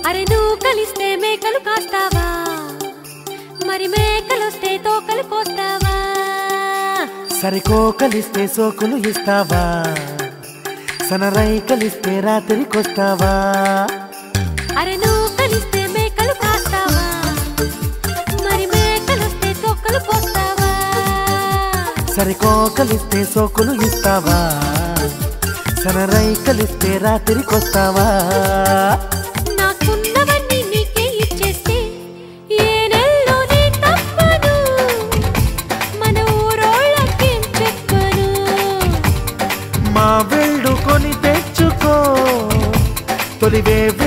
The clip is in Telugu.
అరే నువ్వు కలిస్తే మేకలు కాస్తావా మరి మేకలొస్తే తోకలు కోస్తావా సరికో కలిస్తే సోకులు ఇస్తావా సనరై కలిస్తే రాత్రికొస్తావా అరే నువ్వు కలిస్తే మేకలు కాస్తావా మరి మేకలొస్తే తోకలు కోస్తావా సరికో కలిస్తే సోకులు ఇస్తావా సనరై కలిస్తే రాత్రికొస్తావా నాకున్నవన్నీ నీకే ఇచ్చేస్తే ఏ నెలలోనే తప్పను మన ఊరోళ్ళకేం చెప్పను మా వెళ్ళు కొని తెచ్చుకో తొలివే